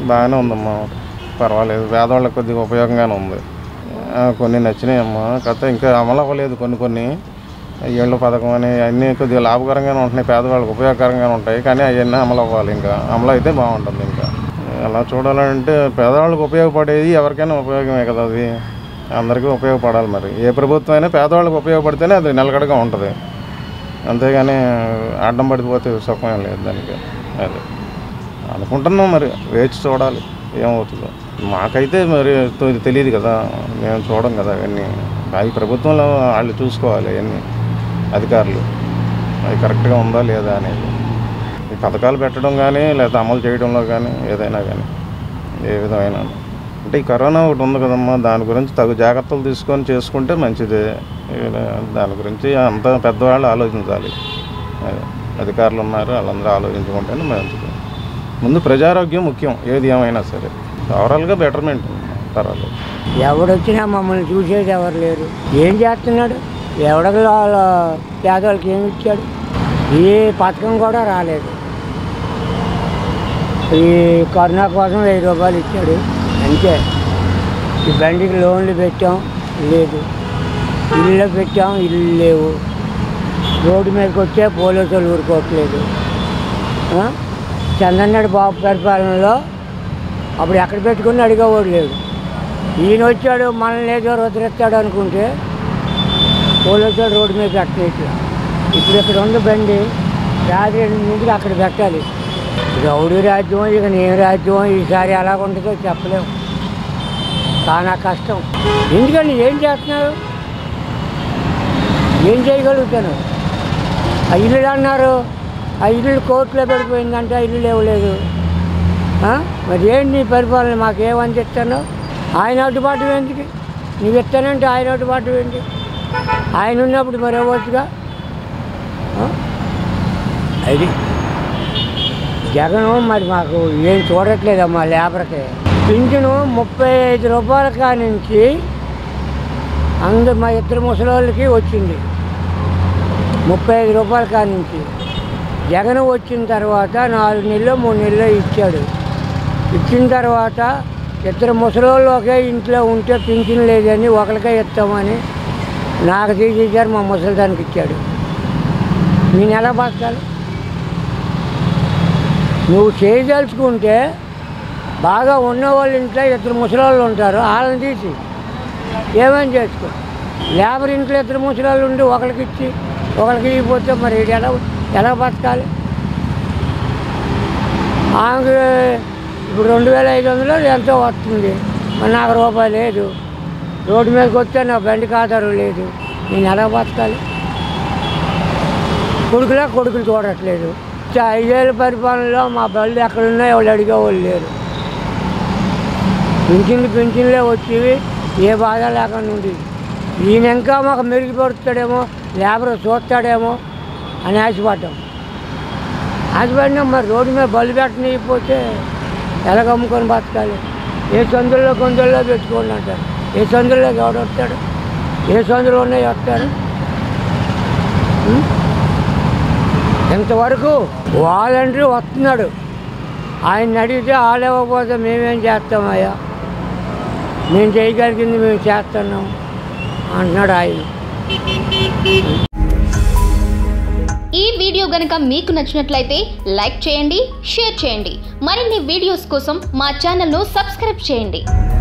బాగానే ఉందమ్మా పర్వాలేదు పేదవాళ్ళకి కొద్దిగా ఉపయోగంగానే ఉంది ఆ, కొన్ని నచ్చినాయమ్మా కాకపోతే ఇంకా అమలు అవ్వలేదు కొన్ని కొన్ని ఏళ్ళ పథకం అని అన్నీ కొద్దిగా లాభకరంగానే ఉంటున్నాయి పేదవాళ్ళకి ఉపయోగకరంగానే ఉంటాయి కానీ అవన్నీ అమలు అవ్వాలి ఇంకా అమలు అయితే బాగుంటుంది ఇంకా అలా చూడాలంటే పేదవాళ్ళకి ఉపయోగపడేది ఎవరికైనా ఉపయోగమే కదా అది అందరికీ ఉపయోగపడాలి మరి ఏ ప్రభుత్వం అయినా పేదవాళ్ళకి ఉపయోగపడితేనే అది నిలకడగా ఉంటుంది అంతేగాని అడ్డం పడిపోతే సుఖం లేదు దానికి అది అనుకుంటున్నాం మరి వేచి చూడాలి ఏమవుతుందో మాకైతే మరి తె- తెలియదు కదా మేము చూడం కదా అవన్నీ అవి ప్రభుత్వంలో వాళ్ళు చూసుకోవాలి అవన్నీ అధికారులు అవి కరెక్ట్గా ఉందా లేదా అనేది ఈ పథకాలు పెట్టడం కానీ లేదా అమలు చేయడంలో కానీ ఏదైనా కానీ ఏ విధమైన అంటే ఈ కరోనా ఒకటి ఉంది కదమ్మా దాని గురించి తగు జాగ్రత్తలు తీసుకొని చేసుకుంటే మంచిదే ఇలా దాని గురించి అంత పెద్దవాళ్ళు ఆలోచించాలి అదే. అధికారులు ఉన్నారు వాళ్ళందరూ ఆలోచించుకుంటేనే మంచిది ముందు ప్రజారోగ్యం ముఖ్యం ఏది ఏమైనా సరే ఓవరాల్గా బెటర్మెంట్ పర్వాలేదు ఎవడొచ్చినా మమ్మల్ని చూసేది ఎవరు లేరు ఏం చేస్తున్నాడు ఎవడకి పేదవాళ్ళకి ఏమి ఇచ్చాడు ఏ పథకం కూడా రాలేదు ఈ కరోనా కోసం వెయ్యి రూపాయలు ఇచ్చాడు అంతే ఈ బండికి లోన్లు పెట్టాం లేదు ఇల్లు పెట్టాం ఇల్లు లేవు రోడ్డు మీదకి వచ్చే పోలీసులు ఊరుకోవట్లేదు ఆ? చందన్నడు బాబు పరిపాలనలో అప్పుడు ఎక్కడ పెట్టుకుని అడిగేవాడు లేడు ఈయన వచ్చాడు మనల్ని ఏదో రుద్రెత్తాడు అనుకుంటే పోలీసులు రోడ్డు మీద పెట్టినట్లు ఇప్పుడు ఇక్కడ ఉంది బండి రాత్రి ఎనిమిదింటికి అక్కడ పెట్టాలి రౌడీ రాజ్యం ఇక నేను రాజ్యం ఈసారి ఎలా ఉంటుందో చెప్పలేము చాలా కష్టం ఎందుకండి ఏం చేస్తున్నారు ఏం చేయగలుగుతాను ఆ ఇల్లు అన్నారు ఆ ఇల్లు కోర్టులో పడిపోయిందంటే ఆ ఇల్లు లేవలేదు ఆ? మరి ఏంటి నీ పరిపాలన మాకేమని చెప్తాను ఆయన అడ్డుబాటు ఎందుకు నువ్వు ఇస్తానంటే ఆయన అడ్డుబాటు ఏంటి ఆయన ఉన్నప్పుడు మరి ఇవ్వచ్చుగా ఆ? అది జగన్ మరి మాకు ఏం చూడట్లేదమ్మా లేబర్కి పింఛను ముప్పై ఐదు రూపాయల కానించి అందరు మా ఇద్దరు ముసలోళ్ళకి వచ్చింది ముప్పై ఐదు రూపాయల కానించి జగన్ వచ్చిన తర్వాత నాలుగు నెలలు మూడు నెలలు ఇచ్చాడు ఇచ్చిన తర్వాత ఇద్దరు ముసలోళ్ళు ఒకే ఇంట్లో ఉంటే పింఛన్ లేదని ఒకరికే ఇస్తామని నాకు తీసేసారు మా ముసలిదానికి ఇచ్చాడు నేను ఎలా బతకాలి నువ్వు చేయదలుచుకుంటే బాగా ఉన్న వాళ్ళ ఇంట్లో ఇద్దరు ముసలాళ్ళు ఉంటారు వాళ్ళని తీసి ఏమని చేసుకో లేబర్ ఇంట్లో ఇద్దరు ముసలాళ్ళు ఉండి ఒకరికి ఇచ్చి ఒకరికి ఇవ్వకపోతే మరి వీడు ఎలా ఎలా బతకాలి ఆమెకు ఇప్పుడు రెండు వేల ఐదు వందలు ఎంతో వస్తుంది మరి నాకు రూపాయి లేదు రోడ్డు మీదకి వస్తే నా బండి ఖాతారు లేదు నేను ఎలా బతకాలి కొడుకులా కొడుకులు చూడట్లేదు చ- ఐదేళ్ళ పరిపాలనలో మా బళ్ళు ఎక్కడున్నాయో వాళ్ళు అడిగేవాళ్ళు లేరు పింఛన్లు పింఛన్లే వచ్చేవి ఏ బాధ లేకుండా ఉండేది ఈయన ఇంకా మాకు మెరుగుపడుతాడేమో లేబర్ చూస్తాడేమో అని ఆశపడ్డాం ఆశపడినా మరి రోడ్డు మీద బళ్ళు పెట్టనీయకపోతే ఎలాగ అమ్ముకొని బతకాలి ఏ సందుల్లో కొందుల్లో పెట్టుకోండి అంటారు ఏ సందుల్లోకి ఎవడు వస్తాడు ఏ సందులో ఉన్నాయి వస్తారు ఉం? ఇంతవరకు వాలంటరీ వస్తున్నాడు ఆయన అడిగితే వాళ్ళు ఇవ్వకపోతే మేమేం చేస్తామయ్యా మేము చేయగలిగింది మేము చేస్తున్నాం అంటున్నాడు ఆయన ఈ వీడియో గనుక మీకు నచ్చినట్లయితే లైక్ చేయండి షేర్ చేయండి మరిన్ని వీడియోస్ కోసం మా ఛానల్ను సబ్స్క్రైబ్ చేయండి